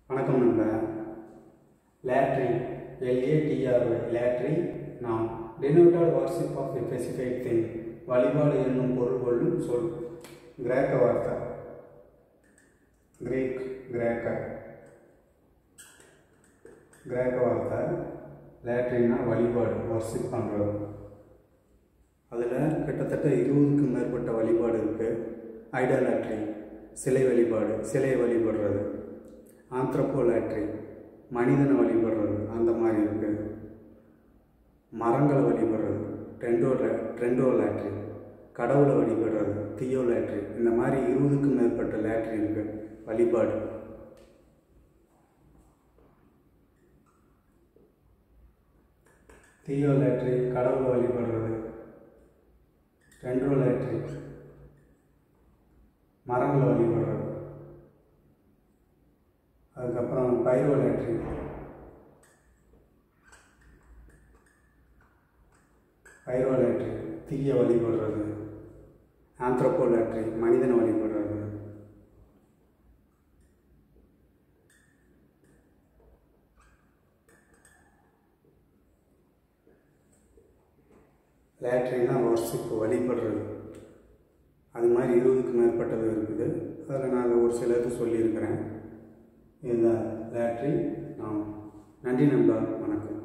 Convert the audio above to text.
வணக்கம் நண்பா லேட்ரின் L A T R Y latrine நாம் denoted worship of a specified thing வழிபாடு என்னும் பொருள் கொள்ளும் சொல் கிரேக்க வார்த்தை கிரீக் கிரேக்க கிரேக்க வார்த்தை லேட்ரின்னா வழிபாடு வர்ஷிப் பண்ணுறது அதில் கிட்டத்தட்ட இருபதுக்கும் மேற்பட்ட வழிபாடு இருக்குது ஐடலாட்ரி சிலை வழிபாடு சிலையை வழிபடுறது ஆந்த்ரப்போலாட்ரி மனிதனை வழிபடுறது அந்த மாதிரி இருக்குது மரங்களை வழிபடுறது டெண்டோல ட்ரெண்டோலாட்ரி கடவுளை வழிபடுறது தியோலாட்ரி இந்த மாதிரி இருபதுக்கும் மேற்பட்ட லேட்ரி இருக்குது வழிபாடு தியோலாட்ரி கடவுளை வழிபடுறது டென்ட்ரோலாட்ரி மரங்களை வழிபடுறது அதுக்கப்புறம் பைரோலாட்ரி பைரோலாட்ரி தீய வழிபடுறது ஆந்த்ரோபோலாட்ரி மனிதனை வழிபடுறது லேட்ரினா வர்ஷிப் வழிபடுறது அது மாதிரி இருபதுக்கு மேற்பட்டது இருக்குது அதில் நான் ஒரு சிலது சொல்லியிருக்கிறேன் இந்த லேட்ரி நாம் நன்றி நண்பா வணக்கம்